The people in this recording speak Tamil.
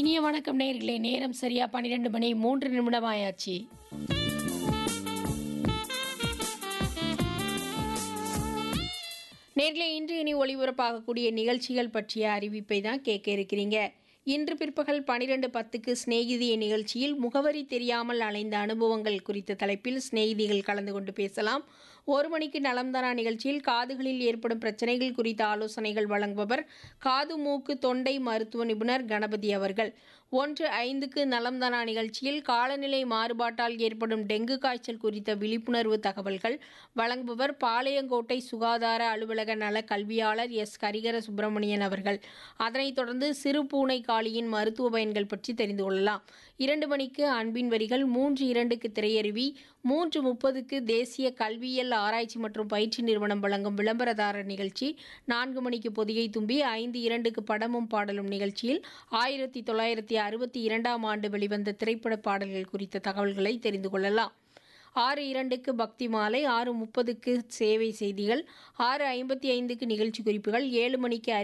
இனிய வணக்கம் நேயர்களே நேரம் சரியா பன்னிரெண்டு மணி மூன்று நிமிடம் ஆயாச்சு நேர்களே இன்று இனி ஒளிபரப்பாகக்கூடிய நிகழ்ச்சிகள் பற்றிய அறிவிப்பை தான் கேட்க இருக்கிறீங்க இன்று பிற்பகல் பனிரெண்டு பத்துக்கு சிநேகிதிய நிகழ்ச்சியில் முகவரி தெரியாமல் அலைந்த அனுபவங்கள் குறித்த தலைப்பில் சிநேகிதிகள் கலந்து கொண்டு பேசலாம் ஒரு மணிக்கு நலம்தானா நிகழ்ச்சியில் காதுகளில் ஏற்படும் பிரச்சனைகள் குறித்த ஆலோசனைகள் வழங்குபவர் காது மூக்கு தொண்டை மருத்துவ நிபுணர் கணபதி அவர்கள் ஒன்று ஐந்துக்கு நலம்தானா நிகழ்ச்சியில் காலநிலை மாறுபாட்டால் ஏற்படும் டெங்கு காய்ச்சல் குறித்த விழிப்புணர்வு தகவல்கள் வழங்குபவர் பாளையங்கோட்டை சுகாதார அலுவலக நல கல்வியாளர் எஸ் கரிகர சுப்பிரமணியன் அவர்கள் அதனைத் தொடர்ந்து சிறு பூனை காளியின் மருத்துவ பயன்கள் பற்றி தெரிந்து கொள்ளலாம் இரண்டு மணிக்கு அன்பின் வரிகள் மூன்று இரண்டுக்கு திரையருவி மூன்று முப்பதுக்கு தேசிய கல்வியியல் ஆராய்ச்சி மற்றும் பயிற்சி நிறுவனம் வழங்கும் விளம்பரதாரர் நிகழ்ச்சி நான்கு மணிக்கு பொதிகை தும்பி ஐந்து இரண்டுக்கு படமும் பாடலும் நிகழ்ச்சியில் ஆயிரத்தி தொள்ளாயிரத்தி அறுபத்தி இரண்டாம் ஆண்டு வெளிவந்த திரைப்பட பாடல்கள் குறித்த தகவல்களை தெரிந்து கொள்ளலாம் ஆறு இரண்டுக்கு பக்தி மாலை ஆறு முப்பதுக்கு சேவை செய்திகள் ஆறு ஐம்பத்தி ஐந்துக்கு நிகழ்ச்சி குறிப்புகள் ஏழு மணிக்கு